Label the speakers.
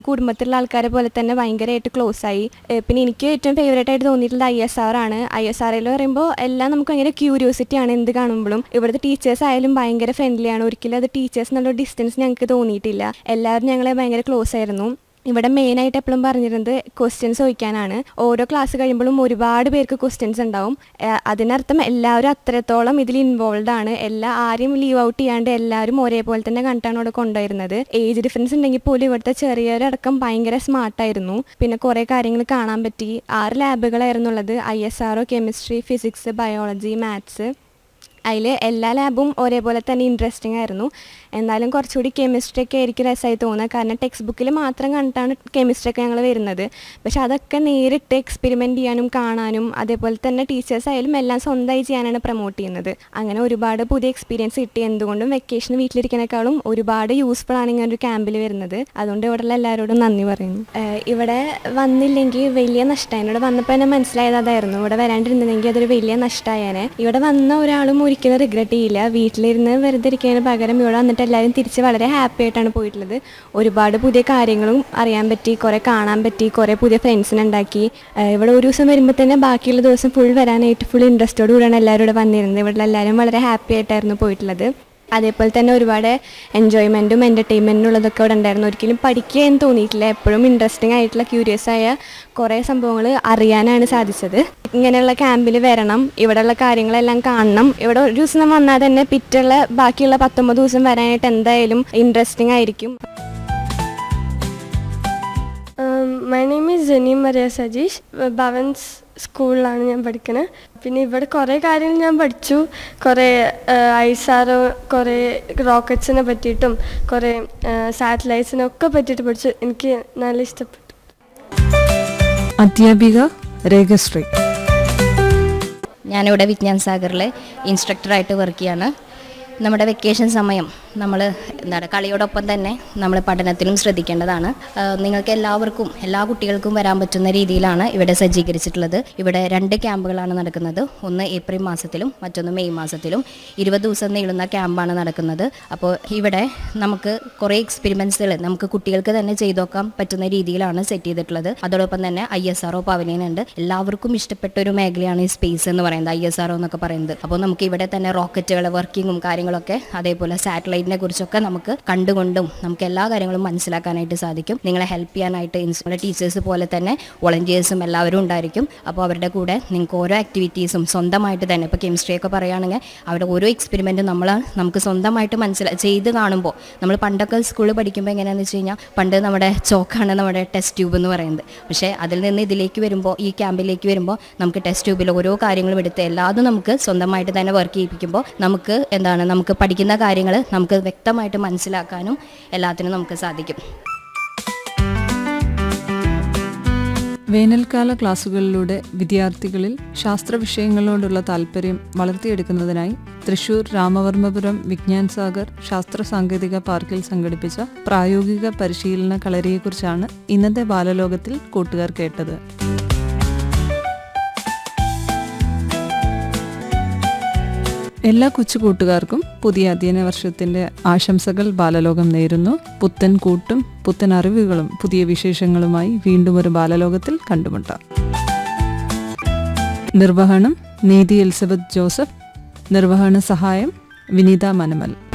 Speaker 1: കുടുംബത്തിലുള്ള ആൾക്കാരെ പോലെ തന്നെ ഭയങ്കരമായിട്ട് ക്ലോസ് ആയി ഏഹ് പിന്നെ എനിക്ക് ഏറ്റവും ഫേവറേറ്റ് ആയിട്ട് തോന്നിയിട്ടുള്ളത് ഐ എസ് ആർ ആണ് ഐ എസ് ആർ എന്ന് പറയുമ്പോൾ എല്ലാം നമുക്ക് ഭയങ്കര ക്യൂരിയോസിറ്റി ആണ് എന്ത് കാണുമ്പോഴും ഇവിടുത്തെ ടീച്ചേഴ്സ് ആയാലും ഭയങ്കര ഫ്രണ്ട്ലി ആണ് ഒരിക്കലും അത് ടീച്ചേഴ്സ് എന്നുള്ള ഡിസ്റ്റൻസ് ഞങ്ങൾക്ക് തോന്നിയിട്ടില്ല എല്ലാവരും ഞങ്ങളെ ഭയങ്കര ക്ലോസ് ആയിരുന്നു ഇവിടെ മെയിനായിട്ട് എപ്പോഴും പറഞ്ഞിരുന്നത് ക്വസ്റ്റ്യൻസ് ചോദിക്കാനാണ് ഓരോ ക്ലാസ് കഴിയുമ്പോഴും ഒരുപാട് പേർക്ക് ക്വസ്റ്റ്യൻസ് ഉണ്ടാവും ഏഹ് അതിനർത്ഥം എല്ലാവരും അത്രത്തോളം ഇതിൽ ഇൻവോൾവ് ആണ് എല്ലാ ആരെയും ലീവ് ഔട്ട് ചെയ്യാണ്ട് എല്ലാവരും ഒരേപോലെ തന്നെ കണ്ടിട്ടാണ് ഇവിടെ കൊണ്ടുവരുന്നത് ഏജ് ഡിഫറൻസ് ഉണ്ടെങ്കിൽ പോലും ഇവിടുത്തെ ചെറിയൊരടക്കം ഭയങ്കര സ്മാർട്ടായിരുന്നു പിന്നെ കുറേ കാര്യങ്ങൾ കാണാൻ പറ്റി ആറ് ലാബുകളായിരുന്നു ഉള്ളത് I S R chemistry physics biology maths അതിൽ എല്ലാ ലാബും ഒരേപോലെ തന്നെ ഇൻട്രസ്റ്റിംഗ് ആയിരുന്നു എന്നാലും കുറച്ചുകൂടി കെമിസ്ട്രി ഒക്കെ ആയിരിക്കും രസമായി തോന്നുക കാരണം ടെക്സ്റ്റ് ബുക്കിൽ മാത്രം കണ്ടിട്ടാണ് കെമിസ്ട്രി ഒക്കെ ഞങ്ങൾ വരുന്നത് പക്ഷെ അതൊക്കെ നേരിട്ട് എക്സ്പെരിമെൻ്റ് ചെയ്യാനും കാണാനും അതേപോലെ തന്നെ ടീച്ചേഴ്സ് ആയാലും എല്ലാം സ്വന്തമായി ചെയ്യാനാണ് പ്രൊമോട്ട് ചെയ്യുന്നത് അങ്ങനെ ഒരുപാട് പുതിയ എക്സ്പീരിയൻസ് കിട്ടി എന്തുകൊണ്ടും വെക്കേഷൻ വീട്ടിലിരിക്കുന്നേക്കാളും ഒരുപാട് യൂസ്ഫുൾ ആണ് ഇങ്ങനെ ഒരു ക്യാമ്പിൽ വരുന്നത് അതുകൊണ്ട് ഇവിടെയുള്ള എല്ലാവരോടും നന്ദി പറയുന്നു ഏഹ് ഇവിടെ വന്നില്ലെങ്കിൽ വലിയ നഷ്ടമായി ഇവിടെ വന്നപ്പോൾ തന്നെ മനസ്സിലായത് അതായിരുന്നു ഇവിടെ വരാണ്ടിരുന്നെങ്കിൽ അതൊരു വലിയ നഷ്ടമായേനെ ഇവിടെ വന്ന ഒരാളും ഒരിക്കലും റിഗ്രറ്റ് ചെയ്യില്ല വീട്ടിലിരുന്ന് വെറുതെ ഇരിക്കുന്നതിന് പകരം ഇവിടെ വന്നിട്ട് എല്ലാവരും തിരിച്ച് വളരെ ഹാപ്പി ആയിട്ടാണ് പോയിട്ടുള്ളത് ഒരുപാട് പുതിയ കാര്യങ്ങളും അറിയാൻ പറ്റി കുറേ കാണാൻ പറ്റി കുറേ പുതിയ ഫ്രണ്ട്സിനെ ഉണ്ടാക്കി ഏഹ് ഇവിടെ ഒരു ദിവസം വരുമ്പോൾ തന്നെ ബാക്കിയുള്ള ദിവസം ഫുൾ വരാനായിട്ട് ഫുൾ ഇൻട്രസ്റ്റോട് കൂടിയാണ് എല്ലാവരും ഇവിടെ വന്നിരുന്നത് ഇവിടെ എല്ലാവരും വളരെ ഹാപ്പി ആയിട്ടായിരുന്നു പോയിട്ടുള്ളത് അതേപോലെ തന്നെ ഒരുപാട് എൻജോയ്മെൻറ്റും എൻ്റർടൈൻമെൻറ്റും ഉള്ളതൊക്കെ ഇവിടെ ഉണ്ടായിരുന്നു ഒരിക്കലും പഠിക്കുക എന്ന് തോന്നിയിട്ടില്ല എപ്പോഴും ഇൻട്രസ്റ്റിംഗ് ആയിട്ടുള്ള ക്യൂരിയസ് ആയ കുറേ സംഭവങ്ങൾ അറിയാനാണ് സാധിച്ചത് ഇങ്ങനെയുള്ള ക്യാമ്പിൽ വരണം ഇവിടെയുള്ള കാര്യങ്ങളെല്ലാം കാണണം ഇവിടെ ഒരു ദിവസം വന്നാൽ തന്നെ പിറ്റുള്ള ബാക്കിയുള്ള പത്തൊമ്പത് ദിവസം വരാനായിട്ട് എന്തായാലും ഇൻട്രസ്റ്റിംഗ് ആയിരിക്കും
Speaker 2: my name is Jenny Maria Sajeesh Bhavans സ്കൂളിലാണ് ഞാൻ പഠിക്കുന്നത് പിന്നെ ഇവിടെ കുറേ കാര്യങ്ങൾ ഞാൻ പഠിച്ചു കുറേ ഐസാറോ കുറേ റോക്കറ്റ്സിനെ പറ്റിയിട്ടും കുറേ സാറ്റലൈറ്റ്സിനെ ഒക്കെ പറ്റിയിട്ട് പഠിച്ചു എനിക്ക് നല്ല ഇഷ്ടപ്പെട്ടു
Speaker 3: അധ്യാപിക രേഖശ്രീ
Speaker 4: ഞാനിവിടെ വിജ്ഞാൻ സാഗറിൽ ഇൻസ്ട്രക്ടറായിട്ട് വർക്ക് ചെയ്യാണ് നമ്മുടെ വെക്കേഷൻ സമയം നമ്മൾ എന്താണ് കളിയോടൊപ്പം തന്നെ നമ്മൾ പഠനത്തിലും ശ്രദ്ധിക്കേണ്ടതാണ് ആ, നിങ്ങൾക്ക് എല്ലാവർക്കും എല്ലാ കുട്ടികൾക്കും വരാൻ പറ്റുന്ന രീതിയിലാണ് ഇവിടെ സജ്ജീകരിച്ചിട്ടുള്ളത് ഇവിടെ രണ്ട് ക്യാമ്പുകളാണ് നടക്കുന്നത് ഒന്ന് ഏപ്രിൽ മാസത്തിലും മറ്റൊന്ന് മെയ് മാസത്തിലും ഇരുപത് ദിവസം നീളുന്ന ക്യാമ്പാണ് നടക്കുന്നത് അപ്പോൾ ഇവിടെ നമുക്ക് കുറേ എക്സ്പെരിമെൻസുകൾ നമുക്ക് കുട്ടികൾക്ക് തന്നെ ചെയ്തു നോക്കാൻ പറ്റുന്ന രീതിയിലാണ് സെറ്റ് ചെയ്തിട്ടുള്ളത് അതോടൊപ്പം തന്നെ I S R O pavilion ഉണ്ട് എല്ലാവർക്കും ഇഷ്ടപ്പെട്ട ഒരു മേഖലയാണ് ഈ സ്പേസ് എന്ന് പറയുന്നത് ഐ എസ് ആർ ഒ എന്നൊക്കെ പറയുന്നത് അപ്പോൾ നമുക്ക് ഇവിടെ തന്നെ റോക്കറ്റുകൾ വർക്കിങ്ങും കാര്യങ്ങളൊക്കെ അതേപോലെ സാറ്റലൈറ്റിനെ കുറിച്ചൊക്കെ നമുക്ക് കണ്ടുകൊണ്ടും നമുക്ക് എല്ലാ കാര്യങ്ങളും മനസ്സിലാക്കാനായിട്ട് സാധിക്കും നിങ്ങളെ ഹെൽപ്പ് ചെയ്യാനായിട്ട് ഇൻസ്റ്റുള്ള ടീച്ചേഴ്സ് പോലെ തന്നെ വോളണ്ടിയേഴ്സും എല്ലാവരും ഉണ്ടായിരിക്കും അപ്പോൾ അവരുടെ കൂടെ നിങ്ങൾക്ക് ഓരോ ആക്ടിവിറ്റീസും സ്വന്തമായിട്ട് തന്നെ ഇപ്പോൾ കെമിസ്ട്രി ഒക്കെ പറയുകയാണെങ്കിൽ അവിടെ ഓരോ എക്സ്പെരിമെൻറ്റും നമ്മൾ നമുക്ക് സ്വന്തമായിട്ട് മനസ്സിലാ ചെയ്ത് കാണുമ്പോൾ നമ്മൾ പണ്ടൊക്കെ സ്കൂളിൽ പഠിക്കുമ്പോൾ എങ്ങനെയാണെന്ന് വെച്ച് കഴിഞ്ഞാൽ പണ്ട് നമ്മുടെ ചോക്കാണ് നമ്മുടെ ടെസ്റ്റ് ട്യൂബ് എന്ന് പറയുന്നത് പക്ഷേ അതിൽ നിന്ന് ഇതിലേക്ക് വരുമ്പോൾ ഈ ക്യാമ്പിലേക്ക് വരുമ്പോൾ നമുക്ക് ടെസ്റ്റ് ട്യൂബിൽ ഓരോ കാര്യങ്ങളും എടുത്ത് എല്ലാതും നമുക്ക് സ്വന്തമായിട്ട് തന്നെ വർക്ക് ചെയ്യിപ്പിക്കുമ്പോൾ നമുക്ക് എന്താണ് നമുക്ക് പഠിക്കുന്ന കാര്യങ്ങൾ നമുക്ക് വ്യക്തമായിട്ട് മനസ്സിലാക്കാനും എല്ലാത്തിനും നമുക്ക് സാധിക്കും
Speaker 3: വേനൽക്കാല ക്ലാസുകളിലൂടെ വിദ്യാർത്ഥികളിൽ ശാസ്ത്ര വിഷയങ്ങളോടുള്ള താല്പര്യം വളർത്തിയെടുക്കുന്നതിനായി തൃശൂർ രാമവർമ്മപുരം വിജ്ഞാൻ സാഗർ ശാസ്ത്ര സാങ്കേതിക പാർക്കിൽ സംഘടിപ്പിച്ച പ്രായോഗിക പരിശീലന കളരിയെക്കുറിച്ചാണ് ഇന്നത്തെ ബാലലോകത്തിൽ കൂട്ടുകാർ കേട്ടത് എല്ലാ കൊച്ചു കൂട്ടുകാർക്കും പുതിയ അധ്യയന വർഷത്തിന്റെ ആശംസകൾ ബാലലോകം നേരുന്നു പുത്തൻ കൂട്ടും പുത്തൻ അറിവുകളും പുതിയ വിശേഷങ്ങളുമായി വീണ്ടും ഒരു ബാലലോകത്തിൽ കണ്ടുമുട്ടാം നിർവഹണം നീതി എലിസബത്ത് ജോസഫ് നിർവഹണ സഹായം വിനീത മനമൽ